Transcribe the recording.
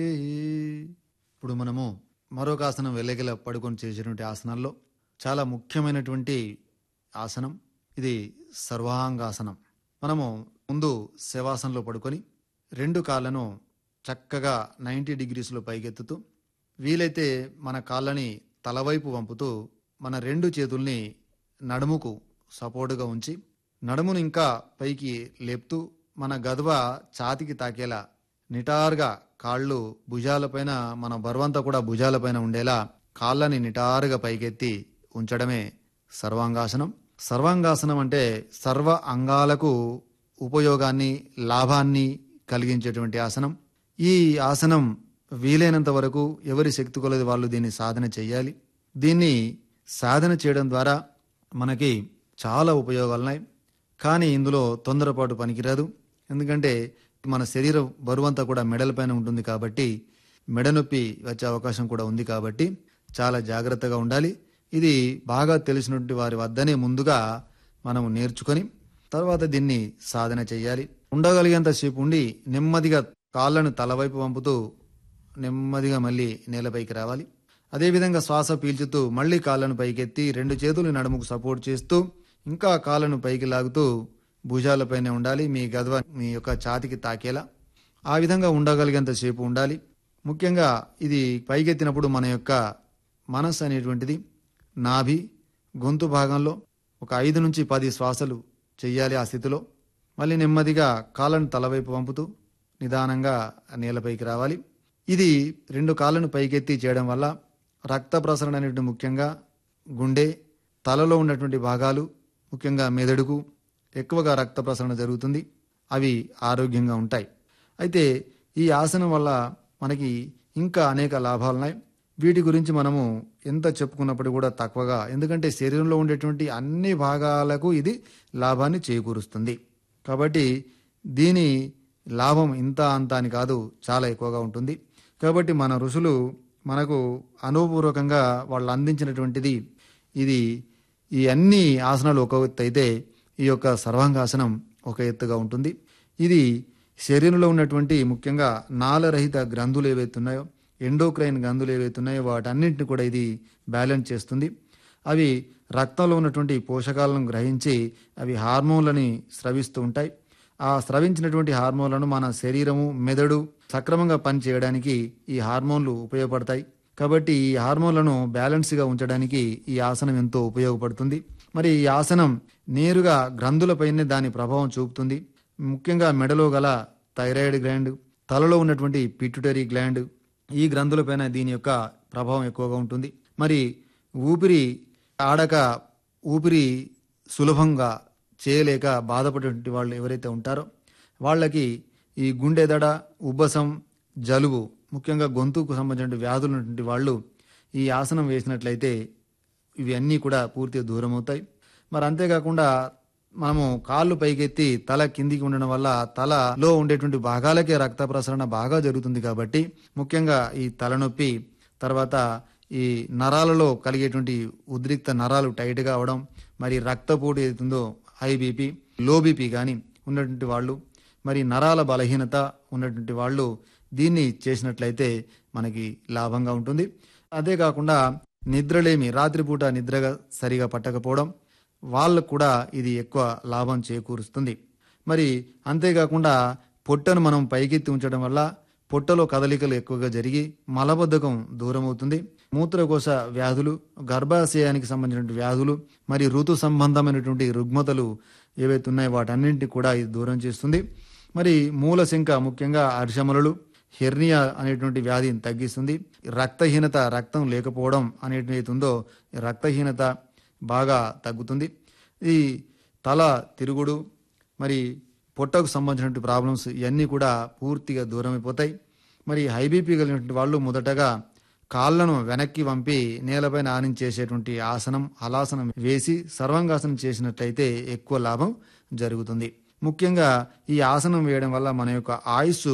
ఇప్పుడు మనము మరొక ఆసనం వెల్లకిల పడుకొని చేసేటువంటి ఆసనాల్లో చాలా ముఖ్యమైనటువంటి ఆసనం ఇది సర్వాంగాసనం మనము ముందు శవాసనంలో పడుకొని రెండు కాళ్ళను చక్కగా నైంటీ డిగ్రీస్లో పైకెత్తుతూ వీలైతే మన కాళ్ళని తలవైపు వంపుతూ మన రెండు చేతుల్ని నడుముకు సపోర్టుగా ఉంచి నడుమును ఇంకా పైకి లేపుతూ మన గదవ ఛాతికి తాకేలా నిటారుగా కాళ్ళు భుజాలపైన మన బరువంతా కూడా భుజాలపైన ఉండేలా కాళ్ళని నిటారుగా పైకెత్తి ఉంచడమే సర్వాంగాసనం సర్వాంగాసనం అంటే సర్వ అంగాలకు ఉపయోగాన్ని లాభాన్ని కలిగించేటువంటి ఆసనం ఈ ఆసనం వీలైనంత వరకు ఎవరి శక్తి కొలది వాళ్ళు దీన్ని సాధన చేయాలి దీన్ని సాధన చేయడం ద్వారా మనకి చాలా ఉపయోగాలున్నాయి కానీ ఇందులో తొందరపాటు పనికిరాదు ఎందుకంటే మన శరీరం బరువంతా కూడా మెడలపైన ఉంటుంది కాబట్టి మెడ నొప్పి వచ్చే అవకాశం కూడా ఉంది కాబట్టి చాలా జాగ్రత్తగా ఉండాలి ఇది బాగా తెలిసినటువంటి వారి వద్దనే ముందుగా మనం నేర్చుకొని తర్వాత దీన్ని సాధన చేయాలి ఉండగలిగేంతసేపు ఉండి నెమ్మదిగా కాళ్ళను తలవైపు పంపుతూ నెమ్మదిగా మళ్ళీ నేలపైకి రావాలి అదేవిధంగా శ్వాస పీల్చుతూ మళ్ళీ కాళ్ళను పైకెత్తి రెండు చేతులు నడుముకు సపోర్ట్ చేస్తూ ఇంకా కాళ్ళను పైకి లాగుతూ భుజాలపైనే ఉండాలి మీ గదవ మీ యొక్క ఛాతికి తాకేలా ఆ విధంగా ఉండగలిగేంతసేపు ఉండాలి ముఖ్యంగా ఇది పైకెత్తినప్పుడు మన యొక్క మనస్సు అనేటువంటిది నాభి గొంతు భాగంలో ఒక ఐదు నుంచి పది శ్వాసలు చెయ్యాలి ఆ స్థితిలో మళ్ళీ నెమ్మదిగా కాళ్ళను తలవైపు పంపుతూ నిదానంగా నేలపైకి రావాలి ఇది రెండు కాళ్ళను పైకెత్తి చేయడం వల్ల రక్త ప్రసరణ అనేటువంటి ముఖ్యంగా గుండె తలలో ఉన్నటువంటి భాగాలు ముఖ్యంగా మెదడుకు ఎక్కువగా రక్త ప్రసరణ జరుగుతుంది అవి ఆరోగ్యంగా ఉంటాయి అయితే ఈ ఆసనం వల్ల మనకి ఇంకా అనేక లాభాలున్నాయి వీటి గురించి మనము ఎంత చెప్పుకున్నప్పుడు కూడా తక్కువగా ఎందుకంటే శరీరంలో ఉండేటువంటి అన్ని భాగాలకు ఇది లాభాన్ని చేకూరుస్తుంది కాబట్టి దీని లాభం ఇంత అంత అని కాదు చాలా ఎక్కువగా ఉంటుంది కాబట్టి మన ఋషులు మనకు అనుభవపూర్వకంగా వాళ్ళు అందించినటువంటిది ఇది ఈ అన్ని ఆసనాలు ఒక ఎత్తు అయితే ఈ యొక్క సర్వాంగాసనం ఒక ఎత్తుగా ఉంటుంది ఇది శరీరంలో ఉన్నటువంటి ముఖ్యంగా నాలరహిత గ్రంథులు ఏవైతే ఉన్నాయో ఎండోక్రైన్ గ్రంథులు ఏవైతే ఉన్నాయో వాటన్నింటిని కూడా ఇది బ్యాలెన్స్ చేస్తుంది అవి రక్తంలో ఉన్నటువంటి పోషకాలను గ్రహించి అవి హార్మోన్లని స్రవిస్తూ ఉంటాయి ఆ స్రవించినటువంటి హార్మోన్లను మన శరీరము మెదడు సక్రమంగా పనిచేయడానికి ఈ హార్మోన్లు ఉపయోగపడతాయి కాబట్టి ఈ హార్మోన్లను బ్యాలెన్స్గా ఉంచడానికి ఈ ఆసనం ఎంతో ఉపయోగపడుతుంది మరి ఈ ఆసనం నేరుగా గ్రంథులపైనే దాని ప్రభావం చూపుతుంది ముఖ్యంగా మెడలో గల థైరాయిడ్ గ్లాండ్ తలలో ఉన్నటువంటి పిట్యుటరీ గ్లాండ్ ఈ గ్రంథులపైన దీని యొక్క ప్రభావం ఎక్కువగా ఉంటుంది మరి ఊపిరి ఆడక ఊపిరి సులభంగా చేయలేక బాధపడేటువంటి వాళ్ళు ఎవరైతే ఉంటారో వాళ్ళకి ఈ గుండె దడ ఉబ్బసం జలుబు ముఖ్యంగా గొంతుకు సంబంధించిన వ్యాధులు ఉన్నటువంటి వాళ్ళు ఈ ఆసనం వేసినట్లయితే ఇవి అన్నీ కూడా పూర్తిగా దూరం అవుతాయి మరి అంతేకాకుండా మనము కాళ్ళు పైకెత్తి తల కిందికి ఉండడం వల్ల తలలో ఉండేటువంటి భాగాలకే రక్త ప్రసరణ బాగా జరుగుతుంది కాబట్టి ముఖ్యంగా ఈ తలనొప్పి తర్వాత ఈ నరాలలో కలిగేటువంటి ఉద్రిక్త నరాలు టైట్గా అవడం మరి రక్తపోటు ఏదైతుందో హై బీపీ లో బీపీ కానీ ఉన్నటువంటి వాళ్ళు మరి నరాల బలహీనత ఉన్నటువంటి వాళ్ళు దీన్ని చేసినట్లయితే మనకి లాభంగా ఉంటుంది అదే కాకుండా నిద్రలేమి రాత్రిపూట నిద్రగా సరిగా పట్టకపోవడం వాళ్ళకు కూడా ఇది ఎక్కువ లాభం చేకూరుస్తుంది మరి అంతేకాకుండా పొట్టను మనం పైకెత్తి ఉంచడం వల్ల పొట్టలో కదలికలు ఎక్కువగా జరిగి మలబద్ధకం దూరం అవుతుంది మూత్రకోశ వ్యాధులు గర్భాశయానికి సంబంధించిన వ్యాధులు మరి ఋతు సంబంధమైనటువంటి రుగ్మతలు ఏవైతే ఉన్నాయో వాటన్నింటినీ కూడా ఇది దూరం చేస్తుంది మరి మూలశంక ముఖ్యంగా అర్షములలు హెర్నియా అనేటువంటి వ్యాధిని తగ్గిస్తుంది రక్తహీనత రక్తం లేకపోవడం అనేటువంటి ఉందో రక్తహీనత బాగా తగ్గుతుంది ఈ తల తిరుగుడు మరి పొట్టకు సంబంధించినటువంటి ప్రాబ్లమ్స్ ఇవన్నీ కూడా పూర్తిగా దూరం అయిపోతాయి మరి హై బీపీ కలిగినటువంటి వాళ్ళు మొదటగా కాళ్ళను వెనక్కి పంపి నేలపైన ఆనించేసేటువంటి ఆసనం హలాసనం వేసి సర్వాంగాసనం చేసినట్లయితే ఎక్కువ లాభం జరుగుతుంది ముఖ్యంగా ఈ ఆసనం వేయడం వల్ల మన యొక్క ఆయుస్సు